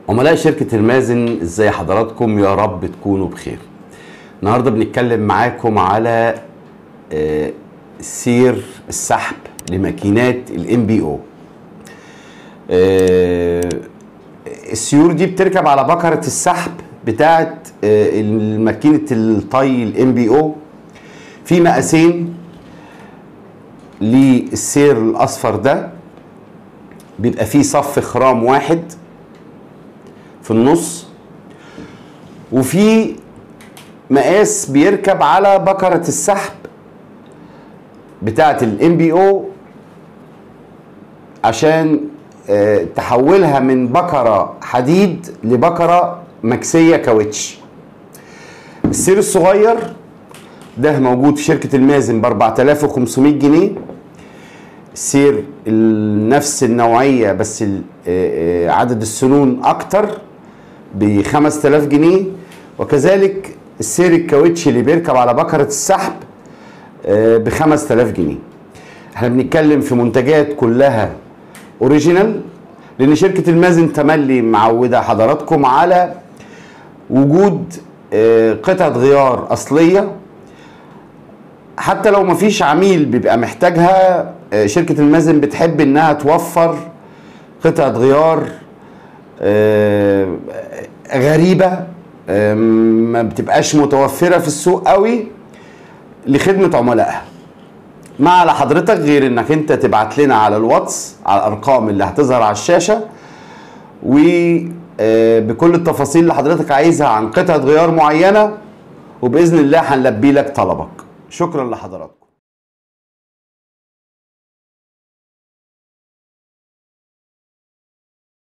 عملاء شركة المازن ازاي حضراتكم يا رب تكونوا بخير النهاردة بنتكلم معاكم على آه، سير السحب لماكينات الام بي او السيور دي بتركب على بكرة السحب بتاعت آه، ماكينة الطي الام بي او في مقاسين للسير الاصفر ده بيبقى فيه صف خرام واحد في النص وفي مقاس بيركب على بكرة السحب بتاعة الام بي او عشان آه، تحولها من بكرة حديد لبكرة مكسية كاوتش السير الصغير ده موجود في شركة المازن ب 4500 جنيه سير ال- نفس النوعية بس ال- آه، آه، عدد السنون أكتر ب 5000 جنيه وكذلك السير الكاوتش اللي بيركب على بكرة السحب ب 5000 جنيه احنا بنتكلم في منتجات كلها اوريجينال لان شركة المازن تملي معودة حضراتكم على وجود آه، قطعة غيار أصلية حتى لو مفيش عميل بيبقى محتاجها آه، شركة المازن بتحب انها توفر قطعة غيار آه، غريبة آه، ما بتبقاش متوفرة في السوق قوي لخدمة عملائها ما على حضرتك غير انك انت تبعت لنا على الواتس على الارقام اللي هتظهر على الشاشة وبكل التفاصيل اللي حضرتك عايزها عن قطعة غيار معينة وبإذن الله هنلبي لك طلبك شكرا لحضرتك